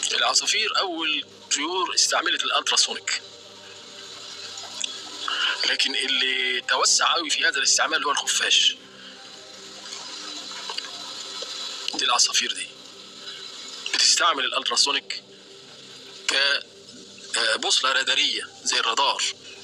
العصافير اول طيور استعملت الالتراسونيك لكن اللي توسع قوي في هذا الاستعمال هو الخفاش دي العصافير دي بتستعمل الالتراسونيك كبوصلة رادارية زي الرادار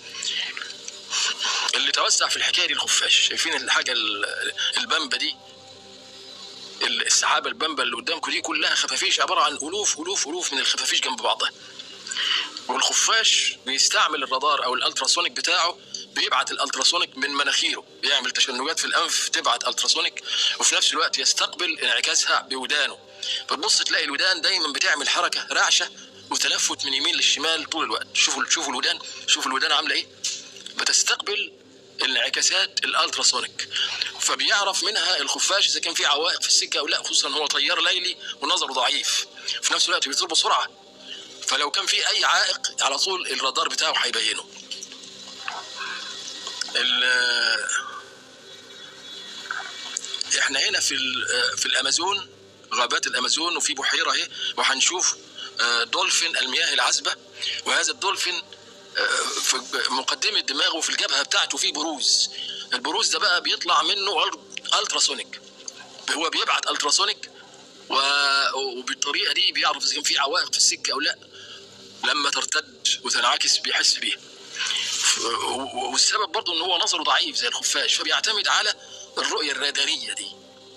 اللي توسع في الحكايه دي الخفاش شايفين الحاجه ال- البامبا دي السحابه البامبا اللي قدامكم دي كلها خفافيش عباره عن الوف الوف الوف من الخفافيش جنب بعضها والخفاش بيستعمل الرادار او الالتراسونيك بتاعه بيبعت الالتراسونيك من مناخيره بيعمل تشنجات في الانف تبعت التراسونيك وفي نفس الوقت يستقبل انعكاسها بودانه فتبص تلاقي الودان دايما بتعمل حركه رعشه وتلفت من يمين للشمال طول الوقت شوفوا شوفوا الودان شوفوا الودان عامله ايه بتستقبل انعكاسات الالتراسونيك فبيعرف منها الخفاش اذا كان في عوائق في السكه او لا خصوصا هو طيار ليلي ونظره ضعيف في نفس الوقت بيطير بسرعه فلو كان في اي عائق على طول الرادار بتاعه هيبينه ال- احنا هنا في ال- في الامازون غابات الامازون وفي بحيره اهي وهنشوف آه، دولفين المياه العذبه وهذا الدولفين آه، في مقدمه دماغه في الجبهه بتاعته فيه بروز البروز ده بقى بيطلع منه ال- التراسونيك هو بيبعت التراسونيك و- وبالطريقه دي بيعرف اذا كان في عوائق في السكه او لا لما ترتد وتنعكس بيحس بيها و- والسبب برضه ان هو نظره ضعيف زي الخفاش فبيعتمد على الرؤيه الراداريه دي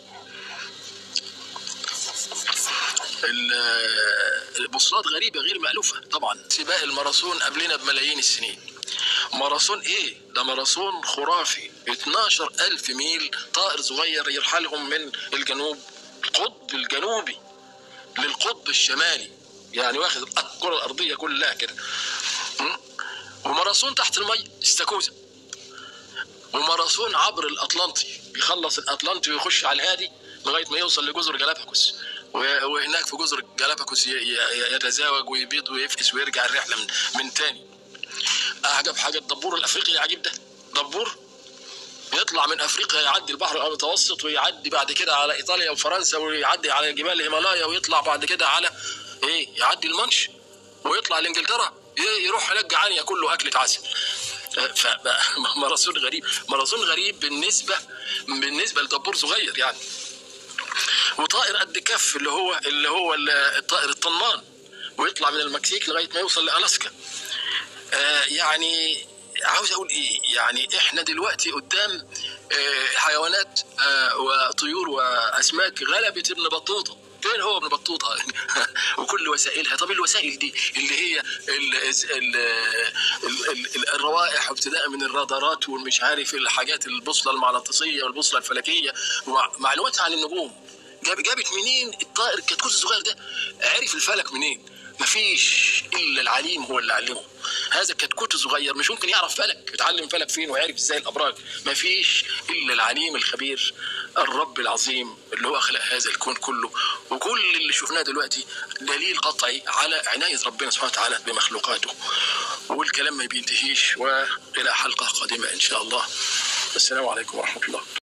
ال- البوصلات غريبه غير مالوفه طبعا سباق الماراثون قبلنا بملايين السنين ماراثون ايه ده ماراثون خرافي 12 ألف ميل طائر صغير يرحلهم من الجنوب القطب الجنوبي للقطب الشمالي يعني واخد الكرة الأرضية كلها كده م? وماراثون تحت المية استاكوزا وماراثون عبر الأطلنطي بيخلص الأطلنطي ويخش على الهادي لغاية ما يوصل لجزر جالاباكوس و- وهناك في جزر جالاباكوس ي- ي- يتزاوج ويبيض ويفقس ويرجع الرحلة من, من تاني أعجب حاجة الدبور الأفريقي العجيب ده دبور يطلع من افريقيا يعدي البحر المتوسط ويعدي بعد كده على ايطاليا وفرنسا ويعدي على جبال الهيمالايا ويطلع بعد كده على ايه يعدي المانش ويطلع لانجلترا ي- يروح هناك جعان ياكل له اكله عسل فماراثون غريب ماراثون غريب بالنسبه بالنسبه لدبور صغير يعني وطائر قد كف اللي هو اللي هو الطائر الطنان ويطلع من المكسيك لغايه ما يوصل لالاسكا آه يعني عاوز اقول ايه يعني احنا دلوقتي قدام آه حيوانات آه وطيور واسماك غلبت ابن بطوطه فين هو ابن بطوطه وكل وسائلها طب الوسائل دي اللي هي ال ال ال ال الروائح ابتداء من الرادارات والمش عارف الحاجات البوصله المغناطيسيه والبوصله الفلكيه ومعلومات عن النجوم جاب جابت منين الطائر الكتكوت الصغير ده عرف الفلك منين مفيش الا العليم هو اللي علمه هذا الكتكوت الصغير مش ممكن يعرف فلك اتعلم فلك فين وعرف ازاي الابراج مفيش الا العليم الخبير الرب العظيم اللي هو خلق هذا الكون كله وكل اللي شفناه دلوقتي دليل قطعي على عناية ربنا سبحانه وتعالى بمخلوقاته والكلام ما بينتهيش والى حلقة قادمة ان شاء الله السلام عليكم ورحمة الله